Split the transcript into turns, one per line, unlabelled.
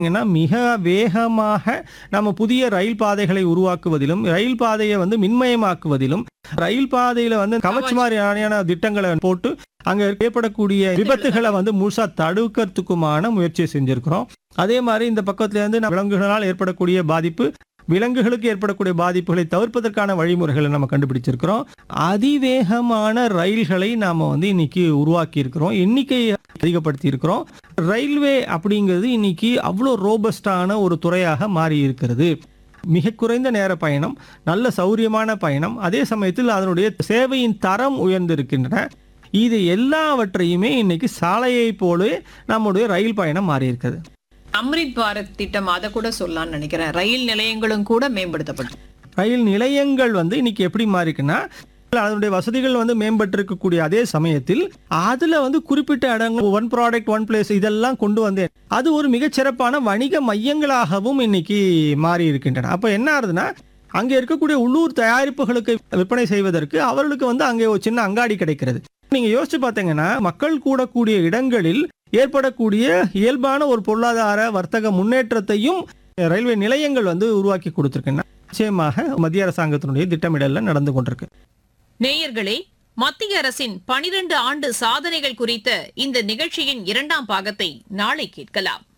ஏன்னா மிக வேகமாக நம்ம புதிய ரயில் பாதைகளை உருவாக்குவதிலும் ரயில் பாதையை வந்து மின்மயமாக்குவதிலும் ரயில் பாதையில வந்து கவச் மாதிரியான திட்டங்களை போட்டு அங்க ஏற்படக்கூடிய விபத்துகளை வந்து முழுசா தடுக்கிறதுக்குமான முயற்சியை செஞ்சிருக்கிறோம் அதே மாதிரி இந்த பக்கத்துல இருந்து நம்ம விலங்குகளால் ஏற்படக்கூடிய பாதிப்பு விலங்குகளுக்கு ஏற்படக்கூடிய பாதிப்புகளை தவிர்ப்பதற்கான வழிமுறைகளை நம்ம கண்டுபிடிச்சிருக்கிறோம் அதிவேகமான ரயில்களை நாம வந்து இன்னைக்கு உருவாக்கி இருக்கிறோம் எண்ணிக்கையை அதிகப்படுத்தி இருக்கிறோம் ரயில்வே அப்படிங்கிறது இன்னைக்கு அவ்வளோ ரோபஸ்டான ஒரு துறையாக மாறி இருக்கிறது மிக குறைந்த நேர பயணம் நல்ல சௌரியமான பயணம் அதே சமயத்தில் அதனுடைய சேவையின் தரம் உயர்ந்திருக்கின்றன இது எல்லாவற்றையுமே இன்னைக்கு சாலையை போலவே நம்முடைய ரயில் பயணம் மாறி இருக்குது
அம்ரித் பாரத் திட்டம் அதை கூட சொல்லலாம்னு நினைக்கிறேன் ரயில் நிலையங்களும் கூட மேம்படுத்தப்படும்
ரயில் நிலையங்கள் வந்து இன்னைக்கு எப்படி மாறிக்குன்னா அதனுடைய வசதிகள் வந்து மேம்பட்டிருக்கக்கூடிய அதே சமயத்தில் அதுல வந்து குறிப்பிட்ட இடங்கள் ஒன் ப்ராடக்ட் ஒன் பிளேஸ் இதெல்லாம் கொண்டு வந்தேன் அது ஒரு மிகச்சிறப்பான வணிக மையங்களாகவும் இன்னைக்கு மாறி இருக்கின்றன அப்ப என்ன ஆகுதுன்னா அங்கே இருக்கக்கூடிய உள்ளூர் தயாரிப்புகளுக்கு விற்பனை செய்வதற்கு அவர்களுக்கு வந்து அங்கே ஒரு சின்ன அங்காடி கிடைக்கிறது நீங்க யோசிச்சு பார்த்தீங்கன்னா மக்கள் கூடக்கூடிய இடங்களில் ஏற்படக்கூடிய இயல்பான ஒரு பொருளாதார வர்த்தக முன்னேற்றத்தையும் ரயில்வே நிலையங்கள் வந்து உருவாக்கி கொடுத்திருக்கின்றன நிச்சயமாக மத்திய அரசாங்கத்தினுடைய திட்டமிடல்ல நடந்து கொண்டிருக்கு
நேயர்களே மத்திய அரசின் பனிரெண்டு ஆண்டு சாதனைகள் குறித்த இந்த நிகழ்ச்சியின் இரண்டாம் பாகத்தை நாளை கேட்கலாம்